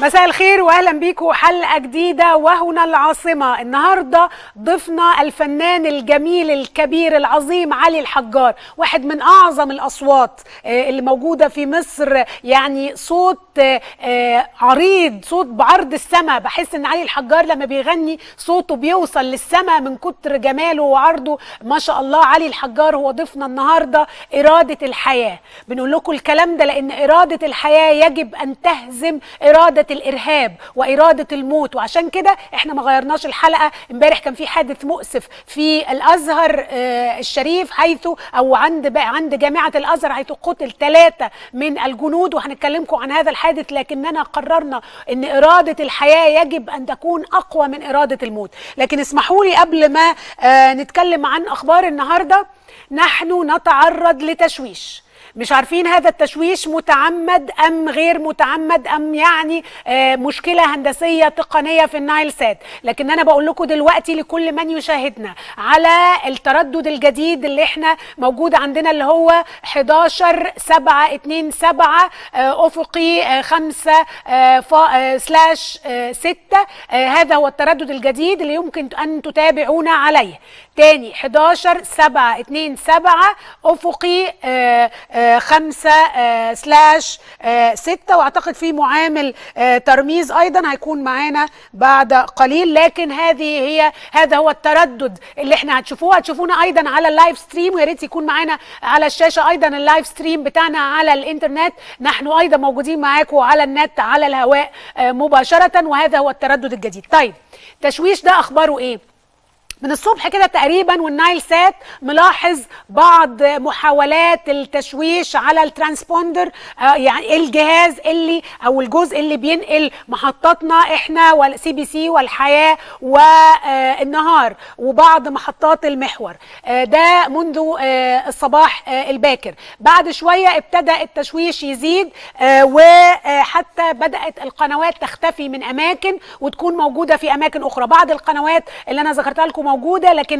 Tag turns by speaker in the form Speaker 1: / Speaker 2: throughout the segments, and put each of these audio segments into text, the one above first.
Speaker 1: مساء الخير واهلا بيكم حلقه جديده وهنا العاصمه النهارده ضيفنا الفنان الجميل الكبير العظيم علي الحجار واحد من اعظم الاصوات آه، اللي موجوده في مصر يعني صوت آه، آه، عريض صوت بعرض السماء بحس ان علي الحجار لما بيغني صوته بيوصل للسماء من كتر جماله وعرضه ما شاء الله علي الحجار هو ضيفنا النهارده اراده الحياه بنقول لكم الكلام ده لان اراده الحياه يجب ان تهزم اراده الارهاب واراده الموت وعشان كده احنا ما غيرناش الحلقه امبارح كان في حادث مؤسف في الازهر آه، الشريف حيث او عند بقى عند جامعه الازهر حيث قتل ثلاثه من الجنود وهنتكلمكم عن هذا الحادث لكننا قررنا ان اراده الحياه يجب ان تكون اقوى من اراده الموت لكن اسمحوا لي قبل ما آه، نتكلم عن اخبار النهارده نحن نتعرض لتشويش مش عارفين هذا التشويش متعمد ام غير متعمد ام يعني آه، مشكله هندسيه تقنيه في النايل سات لكن انا بقول لكم دلوقتي لكل من يشاهدنا على التردد الجديد اللي احنا موجود عندنا اللي هو 11 7 2 7 آه، افقي آه، 5 آه، فا- آه، سلاش 6 هذا هو التردد الجديد اللي يمكن ان تتابعونا عليه تاني 11 7 2 7 افقي 5 سلاش 6 واعتقد في معامل آه، ترميز ايضا هيكون معانا بعد قليل لكن هذه هي هذا هو التردد اللي احنا هتشوفوه هتشوفونا ايضا على اللايف ستريم ويا ريت يكون معانا على الشاشه ايضا اللايف ستريم بتاعنا على الانترنت نحن ايضا موجودين معاكم على النت على الهواء آه، مباشره وهذا هو التردد الجديد طيب تشويش ده اخباره ايه من الصبح كده تقريبا والنايل سات ملاحظ بعض محاولات التشويش على الترانسبوندر آه يعني الجهاز اللي او الجزء اللي بينقل محطاتنا احنا والسي بي سي والحياه والنهار وبعض محطات المحور آه ده منذ آه الصباح آه الباكر بعد شويه ابتدى التشويش يزيد آه وحتى بدات القنوات تختفي من اماكن وتكون موجوده في اماكن اخرى بعض القنوات اللي انا ذكرتها لكم موجوده لكن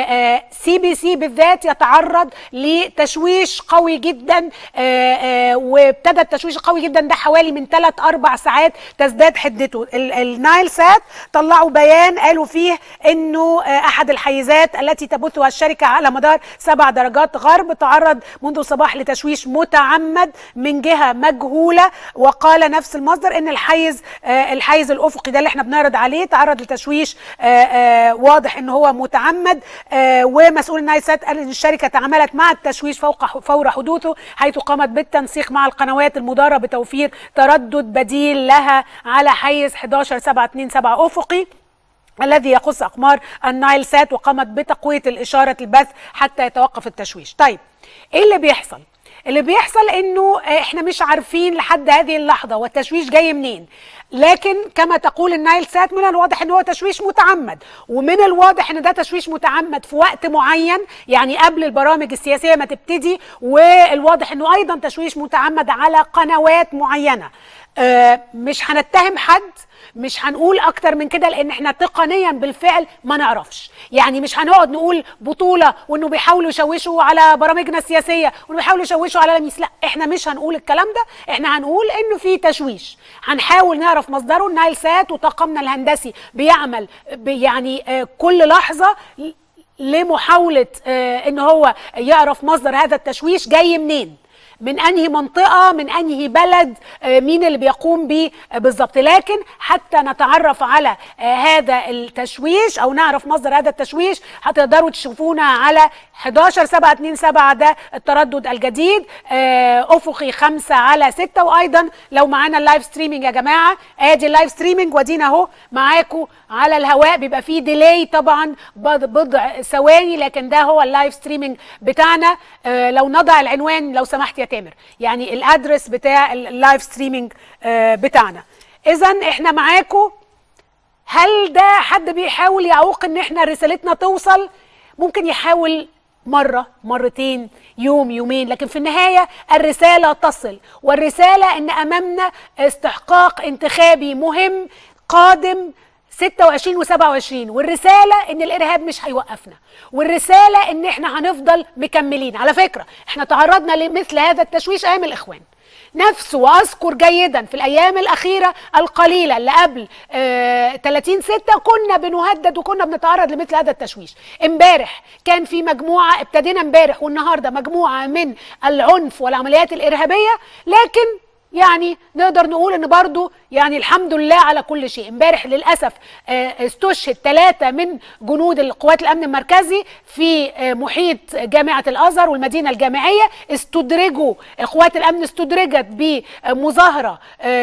Speaker 1: سي بي سي بالذات يتعرض لتشويش قوي جدا آه، آه، وابتدى التشويش القوي جدا ده حوالي من 3 4 ساعات تزداد حدته ال- النايل سات طلعوا بيان قالوا فيه انه آه، احد الحيزات التي تبثها الشركه على مدار سبع درجات غرب تعرض منذ الصباح لتشويش متعمد من جهه مجهوله وقال نفس المصدر ان الحيز آه، الحيز الافقي ده اللي احنا بنعرض عليه تعرض لتشويش آه، آه، واضح ان هو متعمد آه، ومسؤول النايل سات قال ان الشركه تعاملت مع التشويش فوق فور حدوثه حيث قامت بالتنسيق مع القنوات المداره بتوفير تردد بديل لها على حيز 11 7 2 7 افقي الذي يخص اقمار النايل سات وقامت بتقويه الاشاره البث حتى يتوقف التشويش. طيب ايه اللي بيحصل؟ اللي بيحصل انه احنا مش عارفين لحد هذه اللحظه والتشويش جاي منين لكن كما تقول النايل سات من الواضح ان هو تشويش متعمد ومن الواضح ان ده تشويش متعمد في وقت معين يعني قبل البرامج السياسيه ما تبتدي والواضح انه ايضا تشويش متعمد على قنوات معينه آه، مش هنتهم حد مش هنقول اكتر من كده لان احنا تقنيا بالفعل ما نعرفش يعني مش هنقعد نقول بطوله وانه بيحاولوا يشوشوا على برامجنا السياسيه وانه بيحاولوا يشوشوا على لميس لا احنا مش هنقول الكلام ده احنا هنقول انه في تشويش هنحاول نعرف مصدره النايل سات وطاقمنا الهندسي بيعمل بي- يعني آه، كل لحظه لمحاوله آه، ان هو يعرف مصدر هذا التشويش جاي منين من انهي منطقه من انهي بلد آه، مين اللي بيقوم بيه آه، بالظبط لكن حتى نتعرف على آه، هذا التشويش او نعرف مصدر هذا التشويش هتقدروا تشوفونا على 11 7 2 7 ده التردد الجديد آه، افقي 5 على 6 وايضا لو معانا اللايف ستريمنج يا جماعه ادي اللايف ستريمنج وادينا اهو معاكم على الهواء بيبقى فيه ديلي طبعا بض- بضع ثواني لكن ده هو اللايف ستريمنج بتاعنا آه، لو نضع العنوان لو سمحت يا تامر يعني الادرس بتاع اللايف ستريمنج آه، بتاعنا اذا احنا معاكم هل ده حد بيحاول يعوق ان احنا رسالتنا توصل ممكن يحاول مرة مرتين يوم يومين لكن في النهاية الرسالة تصل والرسالة ان امامنا استحقاق انتخابي مهم قادم 26 و27 والرسالة ان الارهاب مش هيوقفنا والرسالة ان احنا هنفضل مكملين على فكرة احنا تعرضنا لمثل هذا التشويش ايام الاخوان نفسه واذكر جيدا في الايام الاخيره القليله اللي قبل آه 30 6 كنا بنهدد وكنا بنتعرض لمثل هذا التشويش امبارح كان في مجموعه ابتدينا امبارح والنهارده مجموعه من العنف والعمليات الارهابيه لكن يعني نقدر نقول ان برضو يعني الحمد لله على كل شيء امبارح للاسف آه، استشهد ثلاثه من جنود القوات الامن المركزي في آه، محيط جامعه الازهر والمدينه الجامعيه استدرجوا قوات الامن استدرجت بمظاهره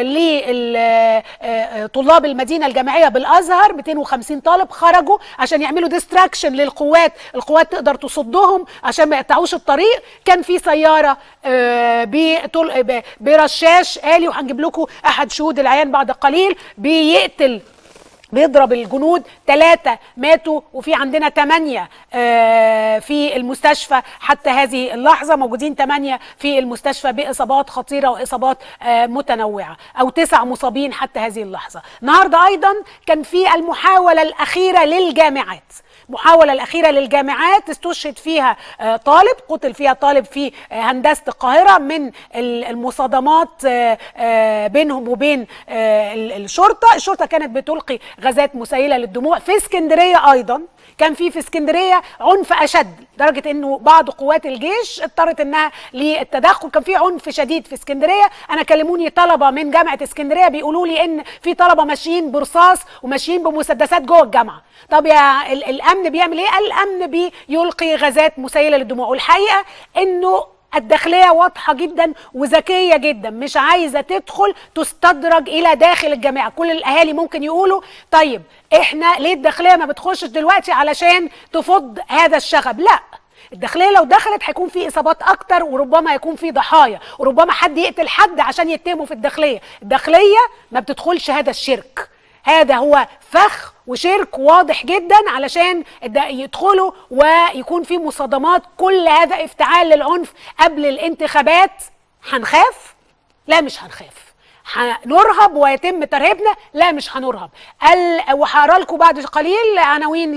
Speaker 1: لطلاب المدينه الجامعيه بالازهر 250 طالب خرجوا عشان يعملوا ديستراكشن للقوات القوات تقدر تصدهم عشان ما يقطعوش الطريق كان في سياره آه، بطل- ب- برشاش آلي وهنجيب لكم احد شهود العيان بعد قليل بيقتل بيضرب الجنود ثلاثة ماتوا وفي عندنا ثمانية آه، في المستشفى حتى هذه اللحظة موجودين ثمانية في المستشفى بإصابات خطيرة وإصابات آه، متنوعة أو تسع مصابين حتى هذه اللحظة النهاردة أيضا كان في المحاولة الأخيرة للجامعات المحاولة الأخيرة للجامعات استشهد فيها آه، طالب قتل فيها طالب في آه، هندسة القاهرة من ال- المصادمات آه، آه، بينهم وبين آه، ال- الشرطة الشرطة كانت بتلقي غازات مسيلة للدموع في اسكندرية أيضا كان في في اسكندريه عنف اشد لدرجه انه بعض قوات الجيش اضطرت انها للتدخل كان في عنف شديد في اسكندريه انا كلموني طلبه من جامعه اسكندريه بيقولوا لي ان في طلبه ماشيين برصاص وماشيين بمسدسات جوه الجامعه طب يا ال- الامن بيعمل ايه الامن بيلقي غازات مسيله للدموع والحقيقه انه الداخليه واضحه جدا وذكيه جدا مش عايزه تدخل تستدرج الى داخل الجامعه كل الاهالي ممكن يقولوا طيب احنا ليه الداخليه ما بتخشش دلوقتي علشان تفض هذا الشغب لا الداخليه لو دخلت هيكون في اصابات اكتر وربما يكون في ضحايا وربما حد يقتل حد عشان يتهمه في الداخليه الداخليه ما بتدخلش هذا الشرك هذا هو فخ وشرك واضح جدا علشان الد- يدخلوا ويكون في مصادمات كل هذا افتعال للعنف قبل الانتخابات هنخاف لا مش هنخاف هنرهب ويتم ترهيبنا لا مش هنرهب ال... وهقرا لكم بعد قليل عناوين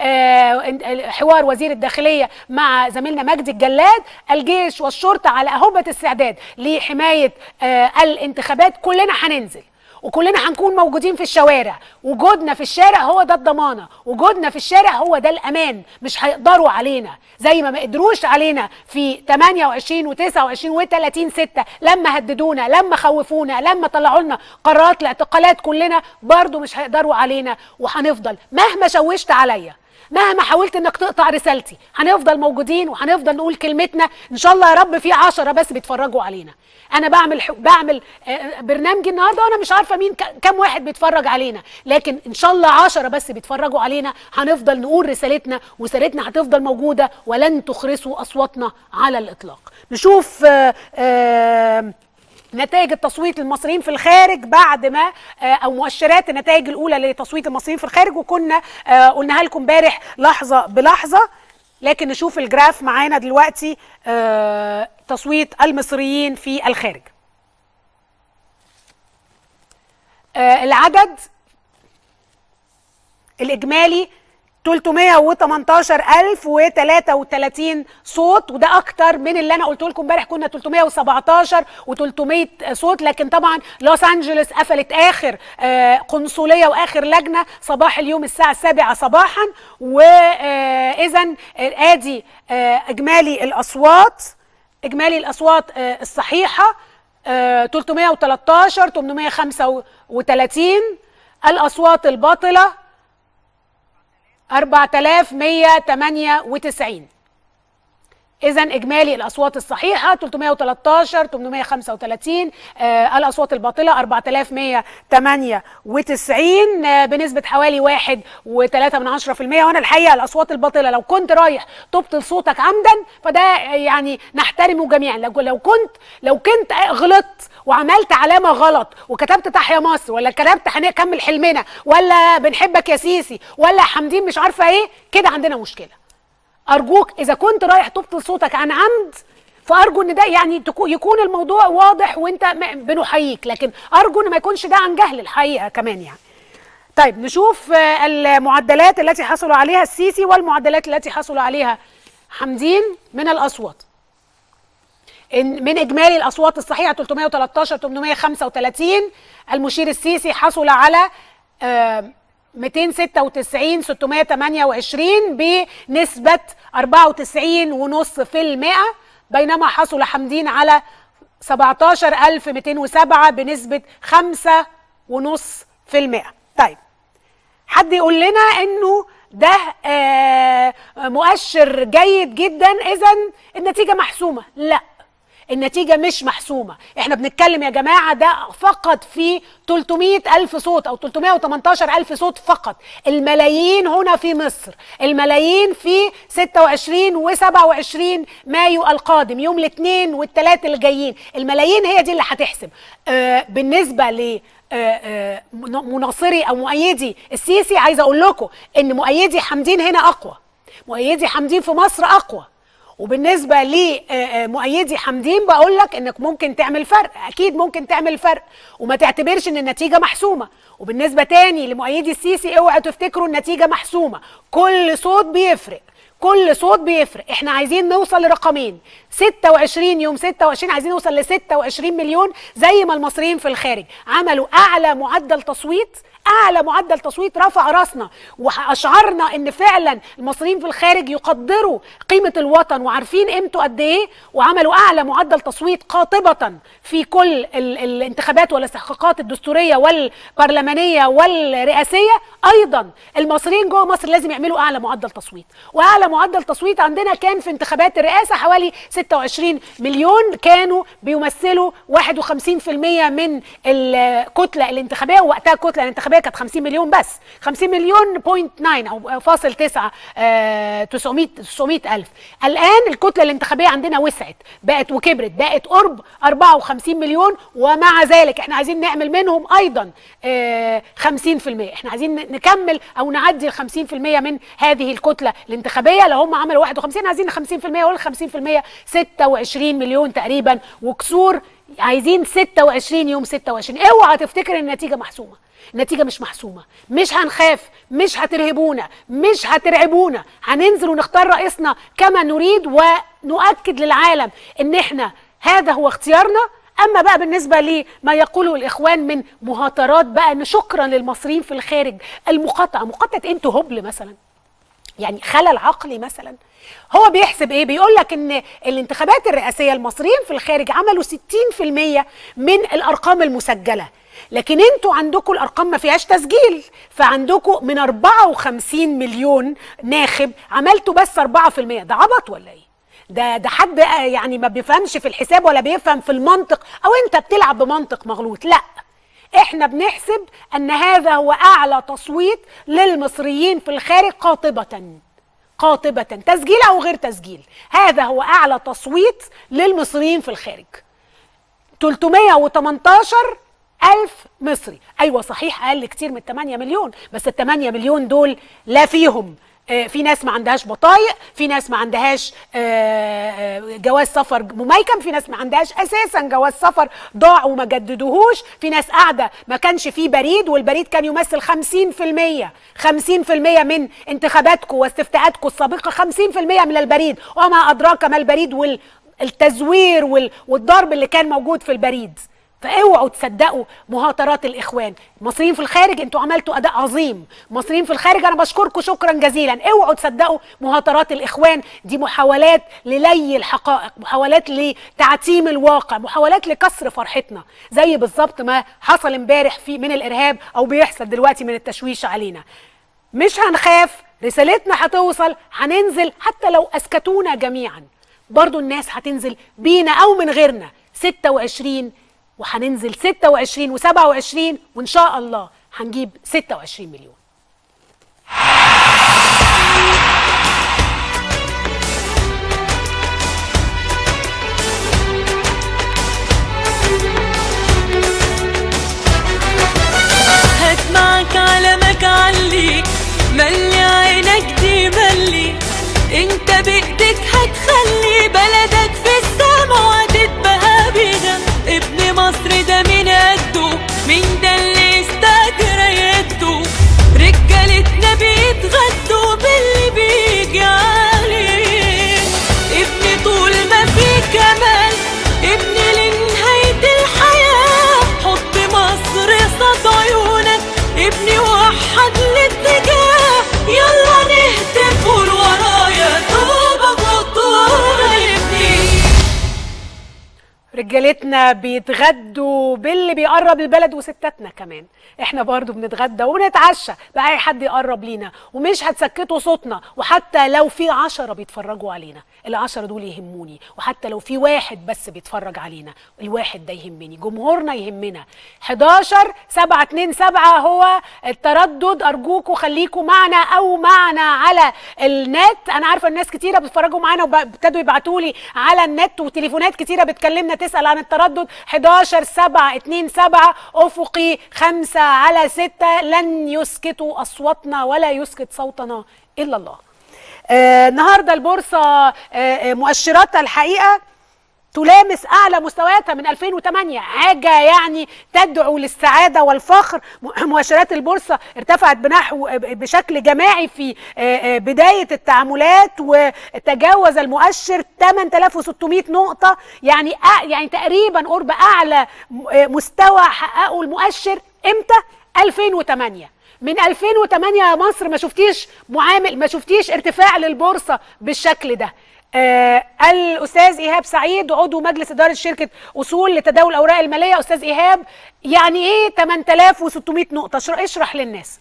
Speaker 1: لحوار وزير الداخليه مع زميلنا مجدي الجلاد الجيش والشرطه على اهبه استعداد لحمايه آه، الانتخابات كلنا هننزل وكلنا هنكون موجودين في الشوارع وجودنا في الشارع هو ده الضمانه وجودنا في الشارع هو ده الامان مش هيقدروا علينا زي ما ما قدروش علينا في 28 و29 و30 6 لما هددونا لما خوفونا لما طلعوا لنا قرارات لاعتقالات كلنا برضو مش هيقدروا علينا وهنفضل مهما شوشت عليا مهما حاولت انك تقطع رسالتي هنفضل موجودين وهنفضل نقول كلمتنا ان شاء الله يا رب في عشرة بس بيتفرجوا علينا انا بعمل ح- بعمل آه، برنامجي النهارده وانا مش عارفه مين ك- كام واحد بيتفرج علينا لكن ان شاء الله عشرة بس بيتفرجوا علينا هنفضل نقول رسالتنا ورسالتنا هتفضل موجوده ولن تخرسوا اصواتنا على الاطلاق نشوف آه، آه، نتائج التصويت للمصريين في الخارج بعد ما آه، او مؤشرات النتائج الاولى لتصويت المصريين في الخارج وكنا آه، قلناها لكم امبارح لحظه بلحظه لكن نشوف الجراف معانا دلوقتي آه، تصويت المصريين في الخارج آه، العدد الإجمالي 318033 صوت وده اكتر من اللي انا قلت لكم امبارح كنا 317 و300 صوت لكن طبعا لوس انجلوس قفلت اخر آه، قنصليه واخر لجنه صباح اليوم الساعه السابعة صباحا واذا ادي آه، اجمالي الاصوات اجمالي الاصوات آه، الصحيحه آه، 313 835 الاصوات الباطله 4198 إذا إجمالي الأصوات الصحيحة 313 835 آه الأصوات الباطلة 4198 آه بنسبة حوالي 1 و3 من 10% وأنا الحقيقة الأصوات الباطلة لو كنت رايح تبطل صوتك عمدا فده يعني نحترمه جميعا لو لو كنت لو كنت غلطت وعملت علامة غلط وكتبت تحيا مصر ولا كتبت هنكمل حلمنا ولا بنحبك يا سيسي ولا حمدين مش عارفة إيه كده عندنا مشكلة ارجوك اذا كنت رايح تبطل صوتك عن عمد فارجو ان ده يعني تكو- يكون الموضوع واضح وانت م- بنحييك لكن ارجو ان ما يكونش ده عن جهل الحقيقه كمان يعني طيب نشوف آه، المعدلات التي حصلوا عليها السيسي والمعدلات التي حصلوا عليها حمدين من الاصوات إن من اجمالي الاصوات الصحيحه 313 835 المشير السيسي حصل على آه 296 628 بنسبة 94.5% بينما حصل حمدين على 17207 بنسبة 5.5% طيب حد يقول لنا انه ده آه مؤشر جيد جدا اذا النتيجة محسومة لا النتيجة مش محسومة احنا بنتكلم يا جماعة ده فقط في 300 ألف صوت أو 318 ألف صوت فقط الملايين هنا في مصر الملايين في 26 و27 مايو القادم يوم الاثنين والثلاث اللي جايين الملايين هي دي اللي هتحسم آه بالنسبة ل مناصري او مؤيدي السيسي عايزه اقول لكم ان مؤيدي حمدين هنا اقوى مؤيدي حمدين في مصر اقوى وبالنسبه لمؤيدي حمدين بقول لك انك ممكن تعمل فرق اكيد ممكن تعمل فرق وما تعتبرش ان النتيجه محسومه وبالنسبه تاني لمؤيدي السيسي اوعوا تفتكروا النتيجه محسومه كل صوت بيفرق كل صوت بيفرق احنا عايزين نوصل لرقمين 26 يوم 26 عايزين نوصل ل 26 مليون زي ما المصريين في الخارج عملوا اعلى معدل تصويت اعلى معدل تصويت رفع راسنا واشعرنا ان فعلا المصريين في الخارج يقدروا قيمه الوطن وعارفين قيمته قد ايه وعملوا اعلى معدل تصويت قاطبه في كل ال الانتخابات والاستحقاقات الدستوريه والبرلمانيه والرئاسيه ايضا المصريين جوه مصر لازم يعملوا اعلى معدل تصويت واعلى معدل تصويت عندنا كان في انتخابات الرئاسه حوالي 26 مليون كانوا بيمثلوا 51% من الكتله الانتخابيه ووقتها الكتله الانتخابيه كانت 50 مليون بس 50 مليون بوينت 9 او فاصل 9 آه 900 900 الف الان الكتله الانتخابيه عندنا وسعت بقت وكبرت بقت قرب 54 مليون ومع ذلك احنا عايزين نعمل منهم ايضا آه 50% احنا عايزين نكمل او نعدي ال 50% من هذه الكتله الانتخابيه لو هم عملوا 51 عايزين 50% وال 50% 26 مليون تقريبا وكسور عايزين 26 يوم 26 اوعى تفتكر النتيجه محسومه النتيجة مش محسومة مش هنخاف مش هترهبونا مش هترعبونا هننزل ونختار رئيسنا كما نريد ونؤكد للعالم ان احنا هذا هو اختيارنا اما بقى بالنسبه لما يقوله الاخوان من مهاترات بقى ان شكرا للمصريين في الخارج المقاطعه مقاطعه انتوا هبل مثلا يعني خلل عقلي مثلا هو بيحسب ايه بيقول لك ان الانتخابات الرئاسيه المصريين في الخارج عملوا 60% من الارقام المسجله لكن انتوا عندكم الارقام ما فيهاش تسجيل فعندكم من 54 مليون ناخب عملتوا بس 4% ده عبط ولا ايه ده ده حد يعني ما بيفهمش في الحساب ولا بيفهم في المنطق او انت بتلعب بمنطق مغلوط لا احنا بنحسب ان هذا هو اعلى تصويت للمصريين في الخارج قاطبه قاطبه تسجيل او غير تسجيل هذا هو اعلى تصويت للمصريين في الخارج 318 ألف مصري أيوة صحيح أقل كتير من 8 مليون بس ال 8 مليون دول لا فيهم آه في ناس ما عندهاش بطايق في ناس ما عندهاش آه جواز سفر مميكن في ناس ما عندهاش اساسا جواز سفر ضاع وما جددوهوش في ناس قاعده ما كانش فيه بريد والبريد كان يمثل 50% 50% من انتخاباتكم واستفتاءاتكم السابقه 50% من البريد وما ادراك ما البريد والتزوير والضرب اللي كان موجود في البريد فاوعوا تصدقوا مهاترات الاخوان المصريين في الخارج انتوا عملتوا اداء عظيم المصريين في الخارج انا بشكركم شكرا جزيلا اوعوا تصدقوا مهاترات الاخوان دي محاولات للي الحقائق محاولات لتعتيم الواقع محاولات لكسر فرحتنا زي بالظبط ما حصل امبارح في من الارهاب او بيحصل دلوقتي من التشويش علينا مش هنخاف رسالتنا هتوصل هننزل حتى لو اسكتونا جميعا برضو الناس هتنزل بينا او من غيرنا 26 وهننزل 26 و27 وان شاء الله هنجيب 26 مليون
Speaker 2: هات معك علمك علي ملي عينك دي ملي انت بايدك هتخلي بلدك في السما وهتتبهى بيها ابن مصر ده مين قده مين ده اللي استاجر يده رجالتنا بيتغدوا باللي بيجي عليه ابن طول ما في كمال
Speaker 1: رجالتنا بيتغدوا باللي بيقرب البلد وستاتنا كمان احنا برضو بنتغدى ونتعشى بأي حد يقرب لينا ومش هتسكتوا صوتنا وحتى لو في عشرة بيتفرجوا علينا العشرة دول يهموني وحتى لو في واحد بس بيتفرج علينا الواحد ده يهمني جمهورنا يهمنا 11 7 2 7 هو التردد ارجوكوا خليكوا معنا او معنا على النت انا عارفه الناس كتيره بيتفرجوا معانا وابتدوا يبعتوا لي على النت وتليفونات كتيره بتكلمنا تسال عن التردد 11 7 2 7 افقي 5 على 6 لن يسكتوا اصواتنا ولا يسكت صوتنا الا الله آه النهارده البورصه آه آه، مؤشراتها الحقيقه تلامس اعلى مستوياتها من 2008 حاجه يعني تدعو للسعاده والفخر م- مؤشرات البورصه ارتفعت بنحو بشكل جماعي في آه، آه، بدايه التعاملات وتجاوز المؤشر 8600 نقطه يعني أع- يعني تقريبا قرب اعلى م- آه، مستوى حققه المؤشر امتى 2008 من 2008 يا مصر ما شفتيش معامل ما شفتيش ارتفاع للبورصه بالشكل ده آه الاستاذ ايهاب سعيد عضو مجلس اداره شركه اصول لتداول الاوراق الماليه استاذ ايهاب يعني ايه 8600 نقطه اشرح, اشرح للناس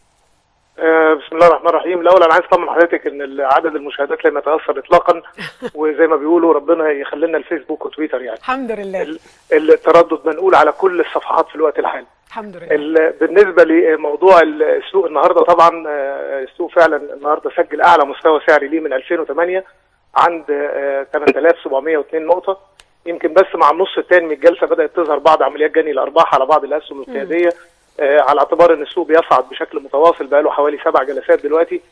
Speaker 3: آه، بسم الله الرحمن الرحيم الاول انا عايز اطمن حضرتك ان عدد المشاهدات لم يتاثر اطلاقا وزي ما بيقولوا ربنا يخلي لنا الفيسبوك وتويتر يعني
Speaker 1: الحمد لله
Speaker 3: ال- التردد منقول على كل الصفحات في الوقت الحالي
Speaker 1: الحمد لله
Speaker 3: ال- بالنسبه لموضوع السوق النهارده طبعا آه، السوق فعلا النهارده سجل اعلى مستوى سعري ليه من 2008 عند آه، 8702 نقطه يمكن بس مع النص الثاني من الجلسه بدات تظهر بعض عمليات جني الارباح على بعض الاسهم القياديه آه، على اعتبار ان السوق بيصعد بشكل متواصل بقاله حوالي سبع جلسات دلوقتي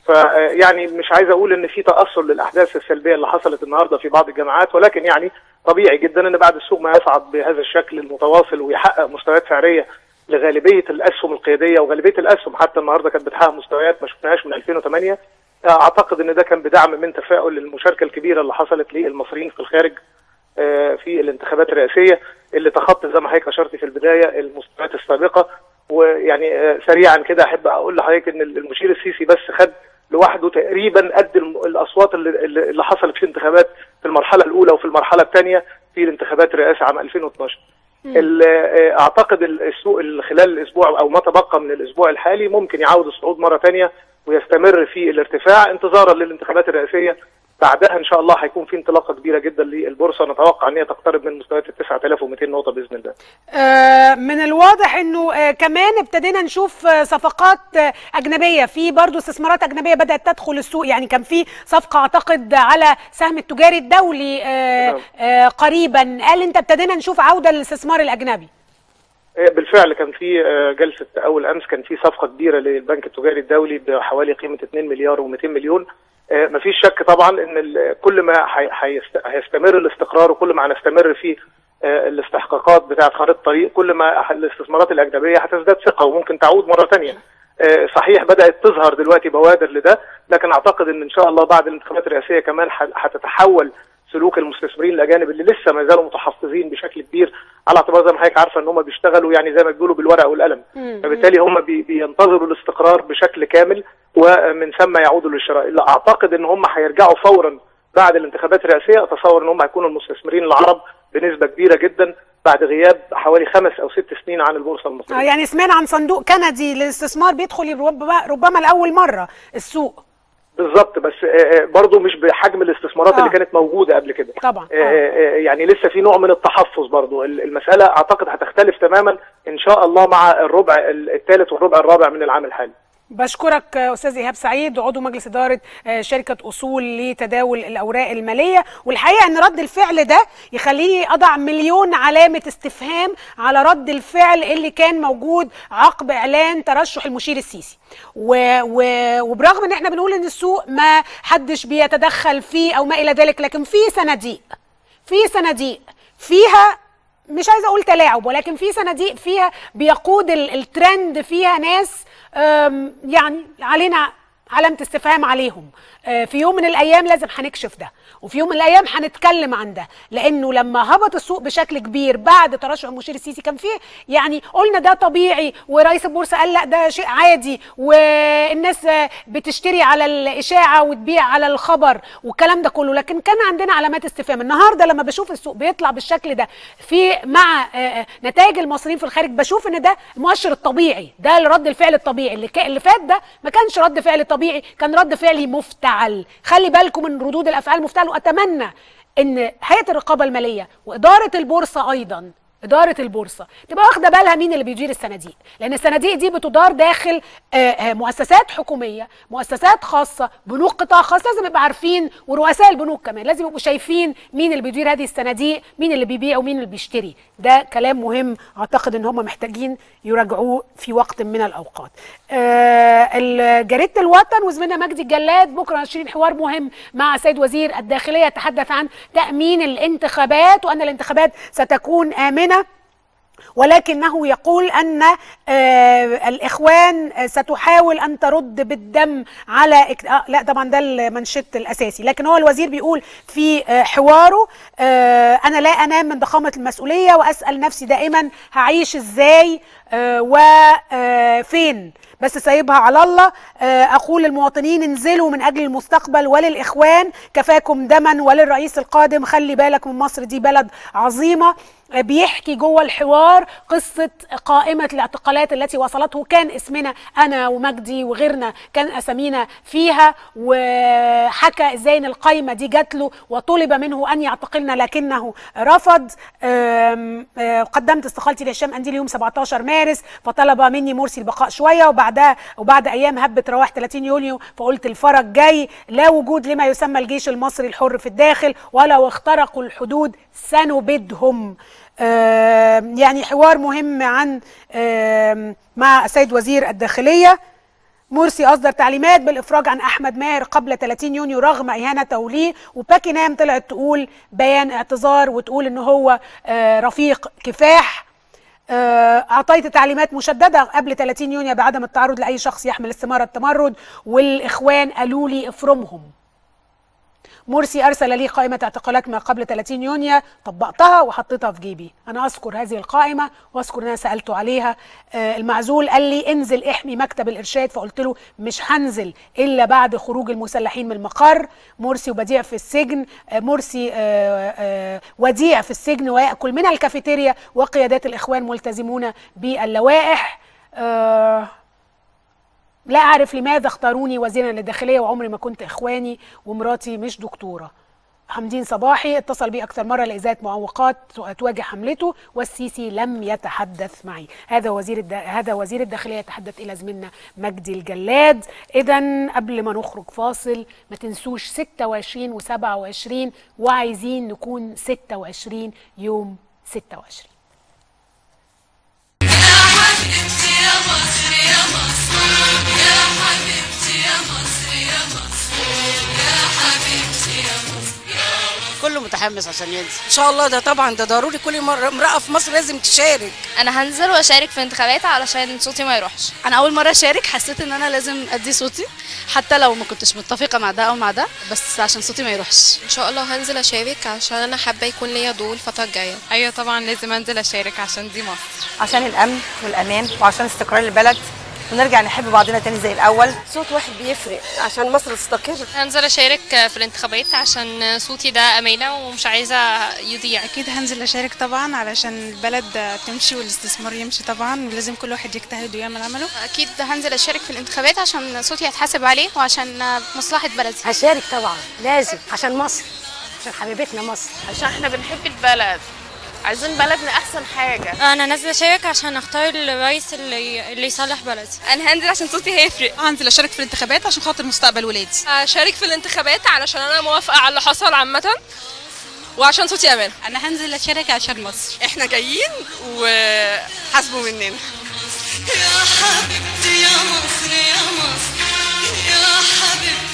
Speaker 3: فيعني مش عايز اقول ان في تاثر للاحداث السلبيه اللي حصلت النهارده في بعض الجامعات ولكن يعني طبيعي جدا ان بعد السوق ما يصعد بهذا الشكل المتواصل ويحقق مستويات سعريه لغالبيه الاسهم القياديه وغالبيه الاسهم حتى النهارده كانت بتحقق مستويات ما شفناهاش من 2008 اعتقد ان ده كان بدعم من تفاؤل المشاركه الكبيره اللي حصلت للمصريين في الخارج آه، في الانتخابات الرئاسيه اللي تخطى زي ما حضرتك اشرت في البدايه المستويات السابقه ويعني آه، سريعا كده احب اقول لحضرتك ان المشير السيسي بس خد لوحده تقريبا قد الم- الاصوات اللي, اللي اللي حصلت في الانتخابات في المرحله الاولى وفي المرحله الثانيه في الانتخابات الرئاسه عام 2012 ال- آه، اعتقد ال- السوق ال- خلال الاسبوع او ما تبقى من الاسبوع الحالي ممكن يعود الصعود مره ثانيه ويستمر في الارتفاع انتظارا للانتخابات الرئاسيه بعدها ان شاء الله هيكون في انطلاقه كبيره جدا للبورصه نتوقع ان هي تقترب من مستويات ال 9200 نقطه باذن الله.
Speaker 1: آه، من الواضح انه آه، كمان ابتدينا نشوف آه، صفقات آه، اجنبيه في برضو استثمارات اجنبيه بدات تدخل السوق يعني كان في صفقه اعتقد على سهم التجاري الدولي آه،
Speaker 3: نعم.
Speaker 1: آه، قريبا قال انت ابتدينا نشوف عوده للاستثمار الاجنبي
Speaker 3: آه، بالفعل كان في آه، جلسه اول امس كان في صفقه كبيره للبنك التجاري الدولي بحوالي قيمه 2 مليار و200 مليون آه، مفيش شك طبعا ان ال- كل ما هي- هيست- هيستمر الاستقرار وكل ما هنستمر في آه، الاستحقاقات بتاعه خريطه الطريق كل ما الاستثمارات الاجنبيه هتزداد ثقه وممكن تعود مره ثانيه آه، صحيح بدات تظهر دلوقتي بوادر لده لكن اعتقد ان ان شاء الله بعد الانتخابات الرئاسيه كمان ح- هتتحول سلوك المستثمرين الاجانب اللي لسه ما زالوا متحفظين بشكل كبير على اعتبار زي ما حضرتك عارفه ان هم بيشتغلوا يعني زي ما بيقولوا بالورقه والقلم
Speaker 1: مم.
Speaker 3: فبالتالي هم بي بينتظروا الاستقرار بشكل كامل ومن ثم يعودوا للشراء لا اعتقد ان هم هيرجعوا فورا بعد الانتخابات الرئاسيه اتصور ان هم هيكونوا المستثمرين العرب بنسبه كبيره جدا بعد غياب حوالي خمس او ست سنين عن البورصه
Speaker 1: آه،
Speaker 3: المصريه
Speaker 1: يعني سمعنا عن صندوق كندي للاستثمار بيدخل ربما, ربما لاول مره السوق
Speaker 3: بالظبط بس آه، آه، برضو مش بحجم الاستثمارات
Speaker 1: آه.
Speaker 3: اللي كانت موجوده قبل كده
Speaker 1: طبعا
Speaker 3: آه،
Speaker 1: آه.
Speaker 3: آه، يعني لسه في نوع من التحفظ برضو ال- المسألة أعتقد هتختلف تماما إن شاء الله مع الربع الثالث والربع الرابع من العام الحالي
Speaker 1: بشكرك آه، استاذ ايهاب سعيد عضو مجلس اداره آه، شركه اصول لتداول الاوراق الماليه والحقيقه ان رد الفعل ده يخليني اضع مليون علامه استفهام على رد الفعل اللي كان موجود عقب اعلان ترشح المشير السيسي و و وبرغم ان احنا بنقول ان السوق ما حدش بيتدخل فيه او ما الى ذلك لكن في صناديق في صناديق فيها مش عايزه اقول تلاعب ولكن في صناديق فيها بيقود ال- الترند فيها ناس أم، يعني علينا علامه استفهام عليهم آه، في يوم من الايام لازم هنكشف ده وفي يوم من الايام هنتكلم عن ده لانه لما هبط السوق بشكل كبير بعد ترشح المشير السيسي كان فيه يعني قلنا ده طبيعي ورئيس البورصه قال لا ده شيء عادي والناس آه، بتشتري على الاشاعه وتبيع على الخبر والكلام ده كله لكن كان عندنا علامات استفهام النهارده لما بشوف السوق بيطلع بالشكل ده في مع آه، آه، نتائج المصريين في الخارج بشوف ان ده المؤشر الطبيعي ده رد الفعل الطبيعي اللي, كا- اللي فات ده ما كانش رد فعل طبيعي كان رد فعل مفتعل خلي بالكم من ردود الافعال المفتعل واتمنى ان هيئه الرقابه الماليه واداره البورصه ايضا إدارة البورصة تبقى واخدة بالها مين اللي بيدير الصناديق لأن الصناديق دي بتدار داخل آه، آه، مؤسسات حكومية مؤسسات خاصة بنوك قطاع خاص لازم يبقى عارفين ورؤساء البنوك كمان لازم يبقوا شايفين مين اللي بيدير هذه الصناديق مين اللي بيبيع ومين اللي بيشتري ده كلام مهم أعتقد إن هم محتاجين يراجعوه في وقت من الأوقات آه، ال- جريدة الوطن وزميلنا مجدي الجلاد بكرة ناشرين حوار مهم مع السيد وزير الداخلية يتحدث عن تأمين الانتخابات وأن الانتخابات ستكون آمنة ولكنه يقول ان آه الاخوان آه، ستحاول ان ترد بالدم على اك... آه لا طبعا ده المنشط الاساسي لكن هو الوزير بيقول في آه حواره آه انا لا انام من ضخامه المسؤوليه واسال نفسي دائما هعيش ازاي آه وفين بس سايبها على الله آه، اقول للمواطنين انزلوا من اجل المستقبل وللاخوان كفاكم دما وللرئيس القادم خلي بالك من مصر دي بلد عظيمه آه، بيحكي جوه الحوار قصه قائمه الاعتقالات التي وصلته كان اسمنا انا ومجدي وغيرنا كان اسامينا فيها وحكى ازاي ان القائمه دي جات له وطلب منه ان يعتقلنا لكنه رفض آم، آه، قدمت استقالتي لهشام انديل يوم 17 مارس فطلب مني مرسي البقاء شويه وبعدها وبعد ايام هبت رواح 30 يوليو فقلت الفرج جاي لا وجود لما يسمى الجيش المصري الحر في الداخل ولو اخترقوا الحدود سنبدهم آم، يعني حوار مهم عن آم، مع السيد وزير الداخليه مرسي اصدر تعليمات بالافراج عن احمد ماهر قبل 30 يونيو رغم اهانته ليه وباكنام طلعت تقول بيان اعتذار وتقول ان هو آه، رفيق كفاح آه، اعطيت تعليمات مشدده قبل 30 يونيو بعدم التعرض لاي شخص يحمل استماره التمرد والاخوان قالوا لي افرمهم مرسي ارسل لي قائمه اعتقالات ما قبل 30 يونيو طبقتها وحطيتها في جيبي انا اذكر هذه القائمه واذكر ان انا سالته عليها آه، المعزول قال لي انزل احمي مكتب الارشاد فقلت له مش هنزل الا بعد خروج المسلحين من المقر مرسي وبديع في السجن آه، مرسي آه، آه، وديع في السجن وياكل من الكافيتيريا وقيادات الاخوان ملتزمون باللوائح آه، لا أعرف لماذا اختاروني وزيرا للداخلية وعمري ما كنت إخواني ومراتي مش دكتورة حمدين صباحي اتصل بي أكثر مرة لإزالة معوقات تواجه حملته والسيسي لم يتحدث معي هذا وزير الد... هذا وزير الداخلية يتحدث إلى زميلنا مجدي الجلاد إذا قبل ما نخرج فاصل ما تنسوش 26 و27 وعايزين نكون 26 يوم 26
Speaker 4: كله متحمس عشان ينزل
Speaker 5: ان شاء الله ده طبعا ده ضروري كل مره امراه في مصر لازم تشارك
Speaker 6: انا هنزل واشارك في انتخابات علشان صوتي ما يروحش
Speaker 7: انا اول مره اشارك حسيت ان انا لازم ادي صوتي حتى لو ما كنتش متفقه مع ده او مع ده بس عشان صوتي ما يروحش
Speaker 6: ان شاء الله هنزل اشارك عشان انا حابه يكون ليا دور الفتره الجايه
Speaker 8: ايوه طبعا لازم انزل اشارك عشان دي مصر
Speaker 9: عشان الامن والامان وعشان استقرار البلد ونرجع نحب بعضنا تاني زي الاول
Speaker 5: صوت واحد بيفرق عشان مصر تستقر
Speaker 6: هنزل اشارك في الانتخابات عشان صوتي ده امانه ومش عايزه يضيع
Speaker 8: اكيد هنزل اشارك طبعا علشان البلد تمشي والاستثمار يمشي طبعا ولازم كل واحد يجتهد ويعمل عمله
Speaker 6: اكيد هنزل اشارك في الانتخابات عشان صوتي هيتحاسب عليه وعشان مصلحه بلدي
Speaker 9: هشارك طبعا لازم عشان مصر عشان حبيبتنا مصر
Speaker 8: عشان احنا بنحب البلد عايزين بلدنا احسن حاجه
Speaker 6: انا نازله اشارك عشان اختار الرئيس اللي اللي يصلح بلدي انا هنزل عشان صوتي هيفرق
Speaker 8: هنزل اشارك في الانتخابات عشان خاطر مستقبل ولادي
Speaker 6: اشارك في الانتخابات علشان انا موافقه على اللي حصل عامه وعشان صوتي امان
Speaker 8: انا هنزل اشارك عشان مصر
Speaker 5: احنا جايين وحاسبوا مننا
Speaker 2: يا حبيبتي يا مصر يا مصر يا حبيبتي